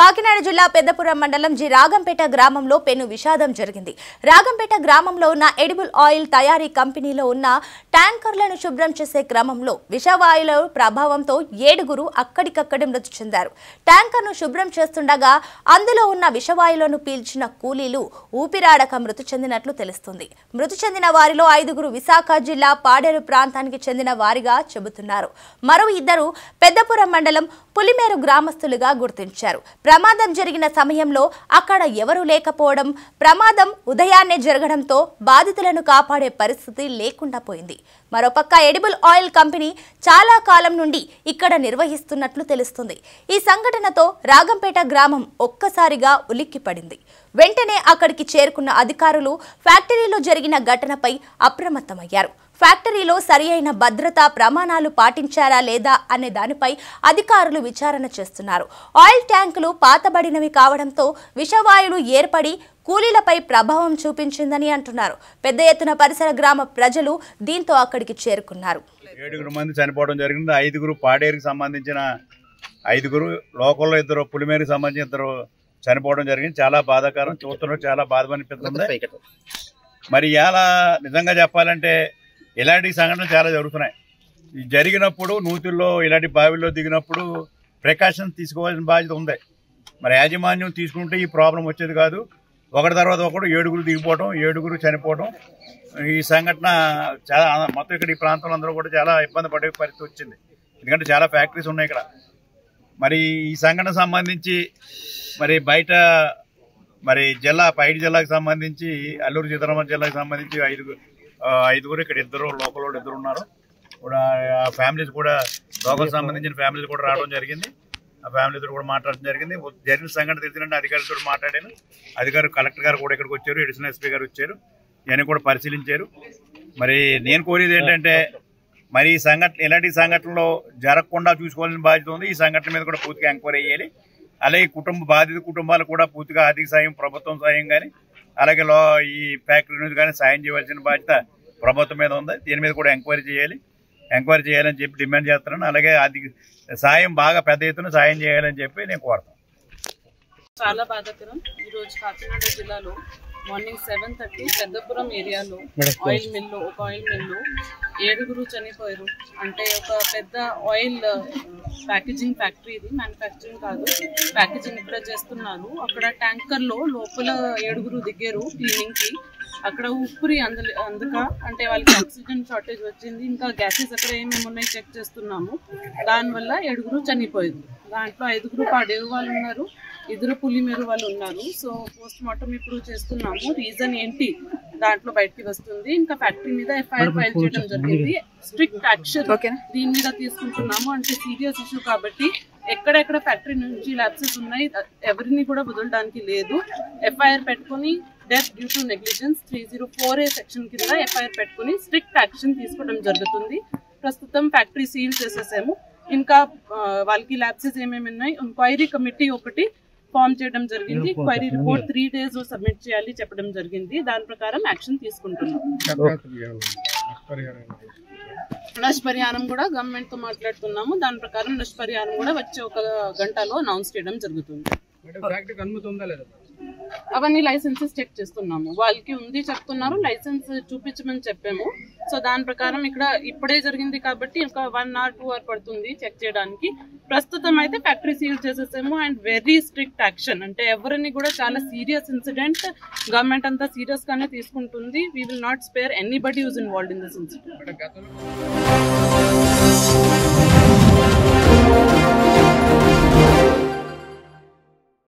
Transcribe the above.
కాకినాడ జిల్లా పెద్దపురం మండలం జి రాగంపేట గ్రామంలో పెను విషాదం జరిగింది రాగంపేట గ్రామంలో ఉన్న ఎడిబుల్ ఆయిల్ తయారీ కంపెనీలో ఉన్న ట్యాంకర్లను శుభ్రం చేసే క్రమంలో విషవాయువుల ప్రభావంతో ఏడుగురు అక్కడికక్కడే మృతి చెందారు ట్యాంకర్ను శుభ్రం చేస్తుండగా అందులో ఉన్న విషవాయువులను పీల్చిన కూలీలు ఊపిరాడక మృతి చెందినట్లు తెలుస్తుంది మృతి చెందిన వారిలో ఐదుగురు విశాఖ జిల్లా పాడేరు ప్రాంతానికి చెందిన వారిగా చెబుతున్నారు మరో ఇద్దరు పెద్దపురం మండలం పులిమేరు గ్రామస్తులుగా గుర్తించారు ప్రమాదం జరిగిన సమయంలో అక్కడ ఎవరూ లేకపోవడం ప్రమాదం ఉదయాన్నే జరగడంతో బాధితులను కాపాడే పరిస్థితి లేకుండా పోయింది మరోపక్క ఎడిబుల్ ఆయిల్ కంపెనీ చాలా కాలం నుండి ఇక్కడ నిర్వహిస్తున్నట్లు తెలుస్తుంది ఈ సంఘటనతో రాగంపేట గ్రామం ఒక్కసారిగా ఉలిక్కిపడింది వెంటనే అక్కడికి చేరుకున్న అధికారులు ఫ్యాక్టరీలో జరిగిన ఘటనపై అప్రమత్తమయ్యారు ఫ్యాక్టరీలో సరియైన భద్రతా ప్రమాణాలు పాటించారా లేదా అనే దానిపై అధికారులు విచారణ చేస్తున్నారు ఆయిల్ ట్యాంకులు పాతబడినవి కావడంతో విషవాయువులు ఏర్పడి కూలీలపై ప్రభావం చూపించిందని అంటున్నారు పెద్ద ఎత్తున పరిసర గ్రామ ప్రజలు దీంతో అక్కడికి చేరుకున్నారు ఏడుగురు మంది చనిపోవడం జరిగింది ఐదుగురు పాడేరుకి సంబంధించిన ఐదుగురు లోకల్లో ఇద్దరు పులిమేరికి సంబంధించిన ఇద్దరు చనిపోవడం జరిగింది చాలా బాధాకరం చూస్తున్నట్టు చాలా బాధ అనిపిస్తుంది మరి ఇలా నిజంగా చెప్పాలంటే ఇలాంటి సంఘటనలు చాలా జరుగుతున్నాయి ఈ జరిగినప్పుడు నూతుల్లో ఇలాంటి బావిల్లో దిగినప్పుడు ప్రికాషన్స్ తీసుకోవాల్సిన బాధ్యత ఉంది మరి యాజమాన్యం తీసుకుంటే ఈ ప్రాబ్లం వచ్చేది కాదు ఒకటి తర్వాత ఒకడు ఏడుగురు దిగిపోవడం ఏడుగురు చనిపోవడం ఈ సంఘటన చాలా మొత్తం ఇక్కడ ఈ ప్రాంతంలో అందరూ కూడా చాలా ఇబ్బంది పడే పరిస్థితి వచ్చింది ఎందుకంటే చాలా ఫ్యాక్టరీస్ ఉన్నాయి ఇక్కడ మరి ఈ సంఘటన సంబంధించి మరి బయట మరి జిల్లా పైడి జిల్లాకు సంబంధించి అల్లూరు సీతారామన్ జిల్లాకు సంబంధించి ఐదుగురు ఆ, ఐదుగురు ఇక్కడ ఇద్దరు లోకల్ వాళ్ళు ఇద్దరు ఉన్నారు కూడా ఆ ఫ్యామిలీస్ కూడా లోకల్ సంబంధించిన ఫ్యామిలీస్ కూడా రావడం జరిగింది ఆ ఫ్యామిలీతో కూడా మాట్లాడడం జరిగింది జరిగిన సంఘటన తెలిసినట్టు అధికారులతో మాట్లాడాను అధికారులు కలెక్టర్ గారు కూడా ఇక్కడికి వచ్చారు ఎడిషనల్ ఎస్పీ గారు వచ్చారు ఇవన్నీ కూడా పరిశీలించారు మరి నేను కోరేది ఏంటంటే మరి ఈ సంఘటన ఇలాంటి సంఘటనలో జరగకుండా చూసుకోవాల్సిన బాధ్యత ఉంది ఈ సంఘటన మీద కూడా పూర్తిగా ఎంక్వైరీ చేయాలి అలాగే కుటుంబ బాధిత కుటుంబాలు కూడా పూర్తిగా ఆర్థిక సాయం ప్రభుత్వం సాయం కానీ అలాగే లో ఈ ఫ్యాక్టరీ నుంచి కానీ సాయం చేయవలసిన బాధ్యత ప్రభుత్వం మీద ఉంది దీని మీద కూడా ఎంక్వైరీ చేయాలి ఎంక్వైరీ చేయాలని చెప్పి డిమాండ్ చేస్తున్నాను అలాగే ఆర్థిక సాయం బాగా పెద్ద ఎత్తున సాయం చేయాలని చెప్పి నేను కోరుతాను చాలా బాధాకరం ఈ రోజు కాకినాడ జిల్లాలో మార్నింగ్ సెవెన్ థర్టీ పెద్దపురం ఏరియాలో ఆయిల్ మిల్లు ఒక ఆయిల్ మిల్లు ఏడుగురు చనిపోయారు అంటే ఒక పెద్ద ఆయిల్ ప్యాకేజింగ్ ఫ్యాక్టరీ ఇది మ్యానుఫ్యాక్చరింగ్ కాదు ప్యాకేజింగ్ ఇక్కడ చేస్తున్నారు అక్కడ ట్యాంకర్ లో లోపల ఏడుగురు దిగారు క్లీనింగ్ కి అక్కడ ఉప్పురి అంద అందుక అంటే వాళ్ళకి ఆక్సిజన్ షార్టేజ్ వచ్చింది ఇంకా గ్యాసెస్ అక్కడ ఏమేమి ఉన్నాయి చెక్ చేస్తున్నాము దానివల్ల ఏడుగురు చనిపోయారు దాంట్లో ఐదుగురు పాడేరు వాళ్ళు ఉన్నారు ఇద్దరు పులిమేరు వాళ్ళు ఉన్నారు సో పోస్ట్ మార్టం ఇప్పుడు చేస్తున్నాము రీజన్ ఏంటి దాంట్లో బయటికి వస్తుంది ఇంకా ఫ్యాక్టరీ మీద ఎఫ్ఐఆర్ ఫైల్ చేయడం జరిగింది స్ట్రిక్ట్ యాక్షన్ దీని మీద తీసుకుంటున్నాము అంటే సీరియస్ ఇష్యూ కాబట్టి ఎక్కడెక్కడ ఫ్యాక్టరీ నుంచి ల్యాబ్సెస్ ఉన్నాయి ఎవరిని కూడా వదలడానికి లేదు ఎఫ్ఐఆర్ పెట్టుకొని death due to negligence three zero four A section కింద ఎఫ్ఐఆర్ పెట్టుకుని స్ట్రిక్ట్ యాక్షన్ తీసుకోవడం జరుగుతుంది ప్రస్తుతం ఫ్యాక్టరీ సీల్ చేసేసాము ఇంకా ఆ, వాళ్ళకి ల్యాబ్సెస్ ఏమేమి ఉన్నాయి ఎంక్వైరీ కమిటీ ఒకటి ఫామ్ చేయడం జరిగింది క్వైరీ రిపోర్ట్ త్రీ డేస్ లో సబ్మిట్ చేయాలి చెప్పడం జరిగింది దాని ప్రకారం యాక్షన్ తీసుకుంటున్నాం నష్టపరిహారం కూడా గవర్నమెంట్ తో మాట్లాడుతున్నాము దాని ప్రకారం నష్టపరిహారం కూడా వచ్చే ఒక గంటలో అనౌన్స్ చేయడం జరుగుతుంది ఫ్యాక్టరీకి అనుమతి ఉందా లేదా అవన్నీ లైసెన్సెస్ చెక్ చేస్తున్నాము వాళ్ళకి ఉంది చెప్తున్నారు లైసెన్స్ చూపించమని చెప్పాము సో దాని ప్రకారం ఇక్కడ ఇప్పుడే జరిగింది కాబట్టి ఒక వన్ అవర్ టూ అవర్ పడుతుంది చెక్ చేయడానికి ప్రస్తుతం అయితే ఫ్యాక్టరీ సీల్ చేసేసాము అండ్ వెరీ స్ట్రిక్ట్ యాక్షన్ అంటే ఎవరిని కూడా చాలా సీరియస్ ఇన్సిడెంట్ గవర్నమెంట్ అంతా సీరియస్ గానే తీసుకుంటుంది we will not spare anybody who's involved in this incident అంటే గతంలో